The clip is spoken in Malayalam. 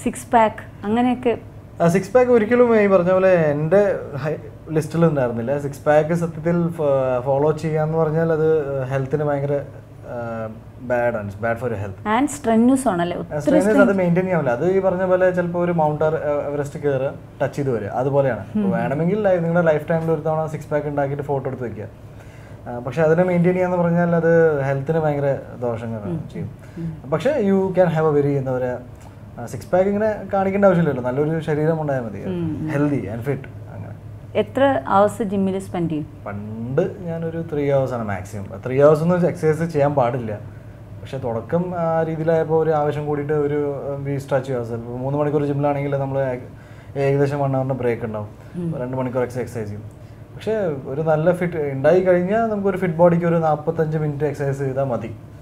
സിക്സ് പാക്ക് അങ്ങനെയൊക്കെ സിക്സ് പാക്ക് ഒരിക്കലും ഈ പറഞ്ഞ പോലെ എൻ്റെ ലിസ്റ്റിൽ ഉണ്ടായിരുന്നില്ല സിക്സ് പാക്ക് സത്യത്തിൽ ഫോളോ ചെയ്യാന്ന് പറഞ്ഞാൽ അത് ഹെൽത്തിന് ഭയങ്കര ബാഡ് ആണ് bad for health and strenuous ആണല്ലേ ഒത്തിരി സ്ട്രെയിനേഴ്സ് അത് മെയിൻറ്റെയിൻ ചെയ്യാൻ പറ്റില്ല അത് ഈ പറഞ്ഞ പോലെ ചിലപ്പോൾ ഒരു മൗണ്ട് എവറസ്റ്റ് കയറുക ടച്ച് ചെയ്ത് വരിക അതുപോലെയാണ് അപ്പോൾ വേണമെങ്കിൽ ലൈ- നിങ്ങളുടെ ലൈഫ് ടൈമിൽ ഒരു തവണ സിക്സ് പാക്ക് ഉണ്ടാക്കിയിട്ട് ഫോട്ടോ എടുത്ത് വെക്കുക ആ, പക്ഷെ അതിനെ മെയിൻറ്റെയിൻ ചെയ്യാന്ന് പറഞ്ഞാൽ അത് ഹെൽത്തിന് ഭയങ്കര ദോഷങ്ങൾ ചെയ്യും പക്ഷേ you can have a very എന്താ പറയുക സിക്സ് പാക്ക് ഇങ്ങനെ കാണിക്കേണ്ട ആവശ്യമില്ലല്ലോ നല്ലൊരു ശരീരം ഉണ്ടായാൽ മതി ഹെൽത്തി ആൻഡ് ഫിറ്റ് അങ്ങനെ എത്ര അവേഴ്സ് ജിമ്മിൽ സ്പെൻഡ് ചെയ്യും പണ്ട് ഞാനൊരു ത്രീ ആണ് മാക്സിമം ത്രീ ഹവേഴ്സ് ഒന്നും എക്സസൈസ് ചെയ്യാൻ പാടില്ല പക്ഷെ തുടക്കം ആ രീതിയിലായപ്പോൾ ഒരു ആവശ്യം കൂടിയിട്ട് ഒരു വി സ്ട്രെച്ച് ചെയ്യാം മൂന്ന് മണിക്കൂർ ജിമ്മിലാണെങ്കിൽ നമ്മൾ ഏകദേശം വൺ അവറിൻ്റെ ബ്രേക്ക് ഉണ്ടാവും രണ്ട് മണിക്കൂർ എക്സസൈസ് ചെയ്യും പക്ഷേ ഒരു നല്ല ഫിറ്റ് ഉണ്ടായി കഴിഞ്ഞാൽ നമുക്കൊരു ഫിറ്റ് ബോഡിക്ക് ഒരു നാൽപ്പത്തഞ്ച് മിനിറ്റ് എക്സസൈസ് ചെയ്താൽ മതി